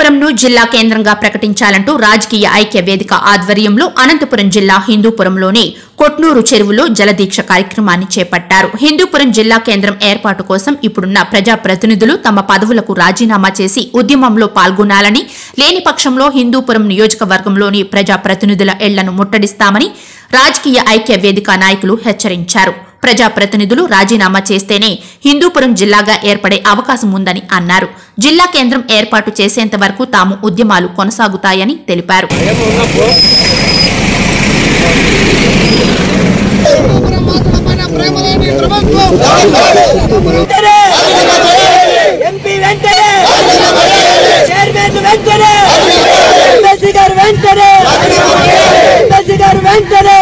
హిందూపురంను జిల్లా కేంద్రంగా ప్రకటించాలంటూ రాజకీయ ఐక్య వేదిక ఆధ్వర్యంలో అనంతపురం జిల్లా హిందూపురంలోని కొట్నూరు చెరువులో జలదీక్ష కార్యక్రమాన్ని చేపట్టారు హిందూపురం జిల్లా కేంద్రం ఏర్పాటు కోసం ఇప్పుడున్న ప్రజాప్రతినిధులు తమ పదవులకు రాజీనామా చేసి ఉద్యమంలో పాల్గొనాలని లేని పక్షంలో హిందూపురం నియోజకవర్గంలోని ప్రజాప్రతినిధుల ఇళ్లను ముట్టడిస్తామని రాజకీయ ఐక్య వేదిక నాయకులు హెచ్చరించారు ప్రజాప్రతినిధులు రాజీనామా చేస్తేనే హిందూపురం జిల్లాగా ఏర్పడే అవకాశం ఉందని అన్నారు జిల్లా కేంద్రం ఏర్పాటు చేసేంత వరకు తాము ఉద్యమాలు కొనసాగుతాయని తెలిపారు ఎంపీ వెంటనే చైర్మన్ వెంటనే ఎమ్మెల్సీ గారు వెంటనే ఎమ్మెల్సీ గారు వెంటనే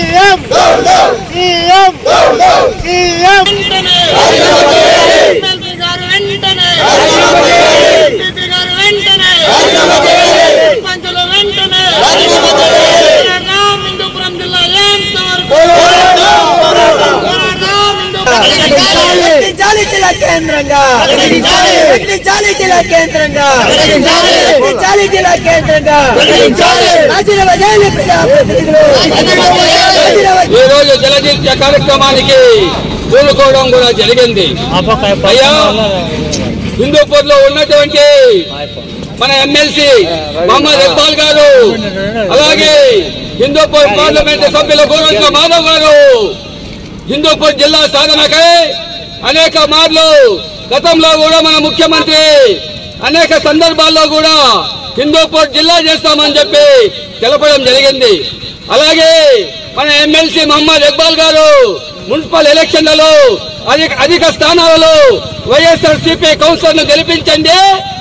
ఎమ్మెల్సీ గారు వెంటనే ఎంపీ గారు వెంటనే పంచులు వెంటనే పోరాడదాం హిందూపురం జిల్లా ఎంత వరకు పోరాడదాం హిందూపురం ప్రకటించాలి జిల్లా కేంద్రంగా ప్రకటించాలి జిల్లా కేంద్రంగా ప్రకటించాలి జిల్లా కేంద్రంగా రాజీనామా చేయాలి ప్రజాప్రతినిధులు రాజీనామా ఈ రోజు జలదీక్ష కార్యక్రమానికి పూనుకోవడం కూడా జరిగింది అయ్యా హిందూపూర్ లో ఉన్నటువంటి మన ఎమ్మెల్సీ మహమ్మద్ ఇక్బాల్ గారు అలాగే హిందూపూర్ పార్లమెంట్ సభ్యులు గోరంట్ల మాధవ్ గారు హిందూపూర్ జిల్లా సాధనకై అనేక మార్లు గతంలో కూడా మన ముఖ్యమంత్రి అనేక సందర్భాల్లో కూడా హిందూపూర్ జిల్లా చేస్తామని చెప్పి తెలపడం జరిగింది అలాగే మన ఎమ్మెల్సీ మహమ్మద్ ఇక్బాల్ గారు మున్సిపల్ ఎలక్షన్లలో అధిక అధిక స్థానాలలో వైఎస్ఆర్ సిపి కౌన్సిలర్ ను గెలిపించండి